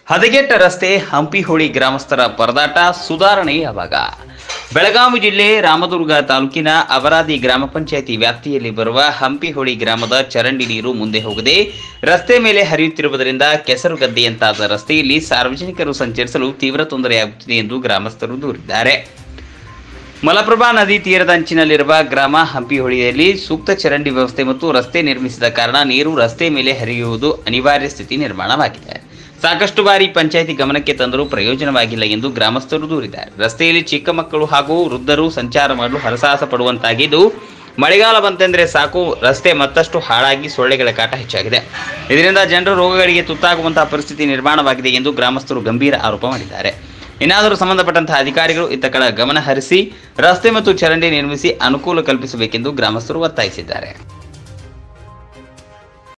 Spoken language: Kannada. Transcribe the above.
ಹದಗೆಟ್ಟ ರಸ್ತೆ ಹಂಪಿಹೊಳಿ ಗ್ರಾಮಸ್ಥರ ಪರದಾಟ ಸುಧಾರಣೆ ಯಾವಾಗ ಬೆಳಗಾವಿ ಜಿಲ್ಲೆ ರಾಮದುರ್ಗ ತಾಲೂಕಿನ ಅವರಾದಿ ಗ್ರಾಮ ಪಂಚಾಯಿತಿ ವ್ಯಾಪ್ತಿಯಲ್ಲಿ ಬರುವ ಹಂಪಿಹೊಳಿ ಗ್ರಾಮದ ಚರಂಡಿ ನೀರು ಮುಂದೆ ಹೋಗದೆ ರಸ್ತೆ ಮೇಲೆ ಹರಿಯುತ್ತಿರುವುದರಿಂದ ಕೆಸರು ಗದ್ದೆಯಂತಾದ ರಸ್ತೆಯಲ್ಲಿ ಸಾರ್ವಜನಿಕರು ಸಂಚರಿಸಲು ತೀವ್ರ ತೊಂದರೆಯಾಗುತ್ತಿದೆ ಎಂದು ಗ್ರಾಮಸ್ಥರು ದೂರಿದ್ದಾರೆ ಮಲಪ್ರಭಾ ನದಿ ತೀರದ ಅಂಚಿನಲ್ಲಿರುವ ಗ್ರಾಮ ಹಂಪಿಹೊಳಿಯಲ್ಲಿ ಸೂಕ್ತ ಚರಂಡಿ ವ್ಯವಸ್ಥೆ ಮತ್ತು ರಸ್ತೆ ನಿರ್ಮಿಸಿದ ಕಾರಣ ನೀರು ರಸ್ತೆ ಮೇಲೆ ಹರಿಯುವುದು ಅನಿವಾರ್ಯ ಸ್ಥಿತಿ ನಿರ್ಮಾಣವಾಗಿದೆ ಸಾಕಷ್ಟು ಬಾರಿ ಪಂಚಾಯಿತಿ ಗಮನಕ್ಕೆ ತಂದರೂ ಪ್ರಯೋಜನವಾಗಿಲ್ಲ ಎಂದು ಗ್ರಾಮಸ್ಥರು ದೂರಿದ್ದಾರೆ ರಸ್ತೆಯಲ್ಲಿ ಚಿಕ್ಕ ಮಕ್ಕಳು ಹಾಗೂ ವೃದ್ಧರು ಸಂಚಾರ ಮಾಡಲು ಹರಸಾಹಸ ಪಡುವಂತಾಗಿದ್ದು ಮಳೆಗಾಲ ಬಂತೆಂದರೆ ಸಾಕು ರಸ್ತೆ ಮತ್ತಷ್ಟು ಹಾಳಾಗಿ ಸೊಳ್ಳೆಗಳ ಕಾಟ ಹೆಚ್ಚಾಗಿದೆ ಇದರಿಂದ ಜನರು ರೋಗಗಳಿಗೆ ತುತ್ತಾಗುವಂತಹ ಪರಿಸ್ಥಿತಿ ನಿರ್ಮಾಣವಾಗಿದೆ ಎಂದು ಗ್ರಾಮಸ್ಥರು ಗಂಭೀರ ಆರೋಪ ಮಾಡಿದ್ದಾರೆ ಇನ್ನಾದರೂ ಸಂಬಂಧಪಟ್ಟಂತಹ ಅಧಿಕಾರಿಗಳು ಇತ್ತ ಕಡೆ ಗಮನ ಹರಿಸಿ ರಸ್ತೆ ಮತ್ತು ಚರಂಡಿ ನಿರ್ಮಿಸಿ ಅನುಕೂಲ ಕಲ್ಪಿಸಬೇಕೆಂದು ಗ್ರಾಮಸ್ಥರು ಒತ್ತಾಯಿಸಿದ್ದಾರೆ